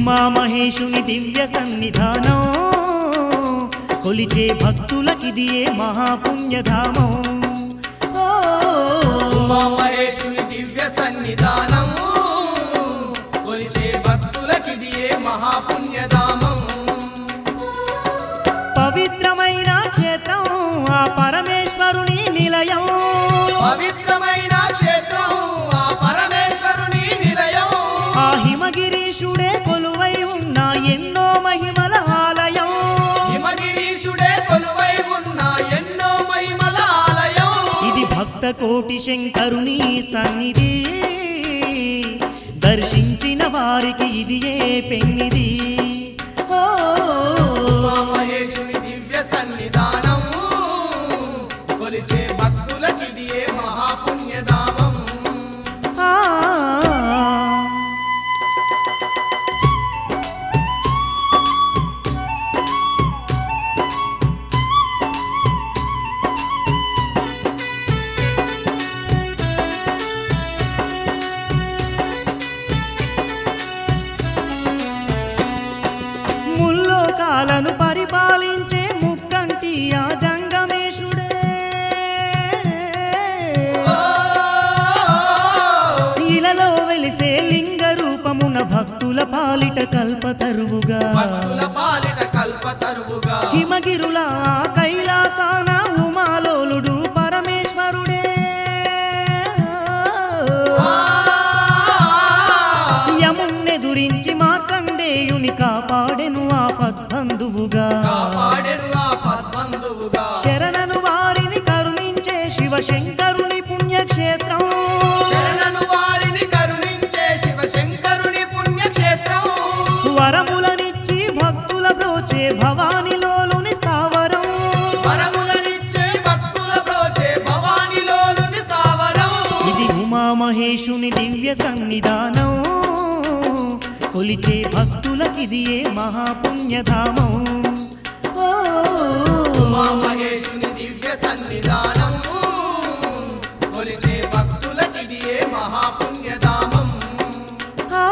ఉమామహేశుని దివ్య సన్నిధానం కొలిచే భక్తులకిది ఏ మహాపుణ్యధామం ఓ, ఉమామహేశుని దివ్య సన్నిధానం కొలిచే భక్తులకిది ఏ మహాపుణ్యధామం పవిత్రమైన క్షేత్రం ఆ పరమేశ్వరుని నిలయం పవిత్రమైన క్షేత్రం ఆ పరమేశ్వరుని నిలయం ఆ హిమగిరీశుడే కొలువై ఉన్న ఎన్నో మహిమల ఆలయం హిమగిరీశుడే కొలువై ఉన్న ఎన్నో మహిమల ఆలయం ఇది భక్త కోటి శంకరుని సన్నిధి దర్శించిన వారికి ఇది ఏ పెన్నిది ఓ, ఉమామహేశుని దివ్య సన్నిధానం కొలిచే భక్తులకిది ఏ మహాపుణ్యధామం ఆ. ముల్లోకాలను పరిపాలించే ముక్కంటి ఆ జంగమేశుడే ఇలలో వెలిసే లింగ రూపమున భక్తుల పాలిట కల్పతరువుగా భక్తుల పాలిట కల్పతరువుగా హిమగిరుల కైలాసాన ఉమాలోలుడు పరమేశ్వరుడే యమున్నెదురించి మార్కండేయుని కాపాడెను ఆ పద్బంధువుగా కాపాడెను ఆ పద్బంధువుగా శరణను వారిని కరుణించే శివశంకరుని పుణ్యక్షేత్రం శరణను వారిని కరుణించే శివశంకరుని పుణ్యక్షేత్రం వరములనిచ్చి భక్తుల బ్రోచే భవానిలోలుని స్థావరం వరములనిచ్చే భక్తుల బ్రోచే భవానిలోలుని స్థావరం ఇది ఉమామహేశుని దివ్య సన్నిధానం కొలిచే భక్తులకిది ఏ మహాపుణ్యధామం ఓ, ఉమామహేశుని దివ్య సన్నిధానం కొలిచే భక్తులకిది ఏ మహాపుణ్యధామం ఆ.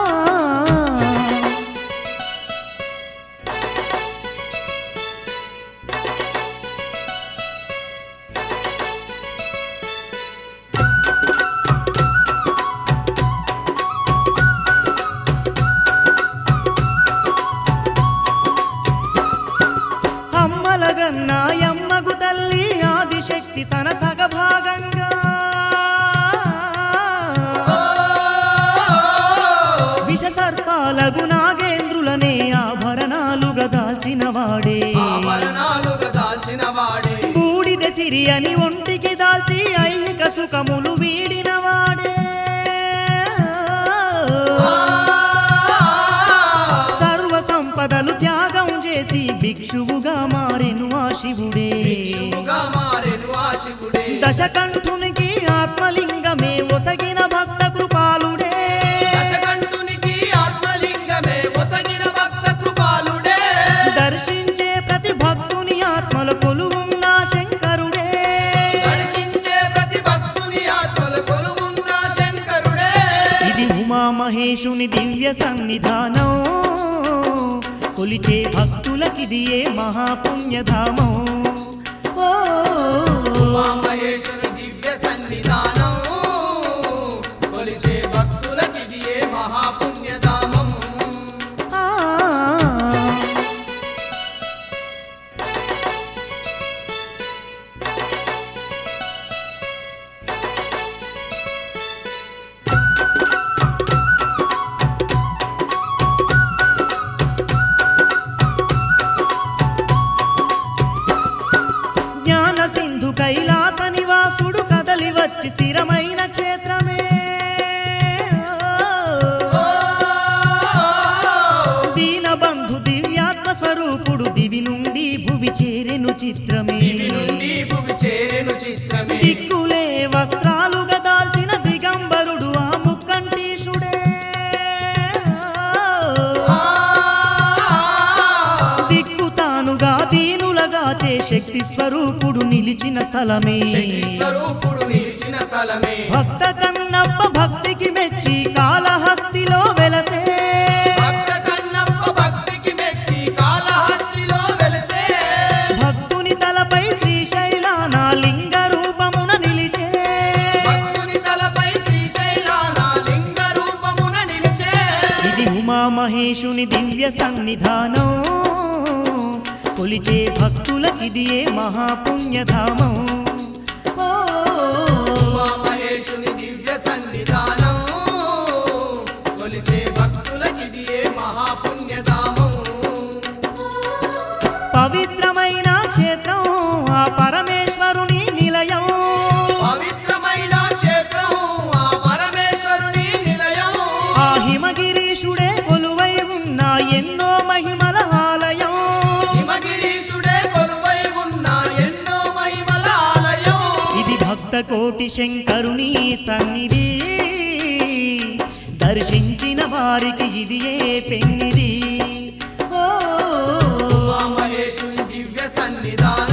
అమ్మలగన్న యమ్మగు తల్లి ఆదిశక్తి తన సగభాగంగా విష సర్పాలగు నాగేంద్రులనే ఆభరణాలుగా దాల్చిన వాడే ఆభరణాలుగా దాల్చిన వాడే బూడిద సిరి అని ఒంటికి దాల్చి ఐహిక సుఖములు వీడిన వాడే సర్వ సంపదలు త్యాగం చేసి భిక్షువుగా మారెను ఆ శివుడే శివుగా మారెను ఆ శివుడే దశకంఠునికి ఆత్మలింగమే ఒసగిన భక్త కృపాలుడే దశకంఠునికి ఆత్మలింగమే ఒసగిన భక్త కృపాలుడే దర్శించే ప్రతి భక్తుని ఆత్మల కొలువున్న శంకరుడే దర్శించే ప్రతి భక్తుని ఆత్మల కొలువున్న శంకరుడే ఇది ఉమామహేశుని దివ్య సన్నిధానం కొలిచే భక్తులకిది ఏ మహాపుణ్యధామం ఓ, ఉమామహేశ్వరి దివ్య సన్నిధానం కొలిచే భక్తులకిది ఏ మహాపుణ్యధామం ఆ. జ్ఞాన సింధు కైలాస నివాసుడు కదలి వచ్చి స్థిరమైన క్షేత్రమే దీనబంధు దివ్యాత్మ స్వరూపుడు దివి నుండి భువి చేరెను చిత్రమే దివి నుండి భువి చేరెను చిత్రమే దిక్కులే వస్త్రాలుగా దాల్చిన దిగంబరుడు ఆ ముక్కంటీషుడే దిక్కు తానుగా దీనులగా చే శక్తి స్వరూపుడు నిలిచిన స్థలమే శక్తి స్వరూపుడు నిలిచిన స్థలమే భక్త కన్నప్ప భక్తికి మెచ్చి కాళహస్తిలో వెలసే భక్త కన్నప్ప ఉమామహేశుని దివ్య సన్నిధానం కొలిచే భక్తులకిదియే మహాపుణ్యధామం ఓ, ఉమామహేశుని దివ్య సన్నిధానం కొలిచే భక్తులకిదియే మహాపుణ్యధామం పవిత్రమైన క్షేత్రం ఆ పరమేశ్వరుని నిలయం పవిత్రమైన క్షేత్రం ఆ పరమేశ్వరుని నిలయం ఆ హిమగిరీశుడే కొలువై ఉన్న ఎన్నో మహిమల ఆలయం హిమగిరీశుడే కొలువై ఉన్న ఎన్నో మహిమల ఆలయం ఇది భక్త కోటి శంకరుని సన్నిధి దర్శించిన వారికి ఇది ఏ పెన్నిది ఓ ఉమామహేశుని దివ్య సన్నిధానం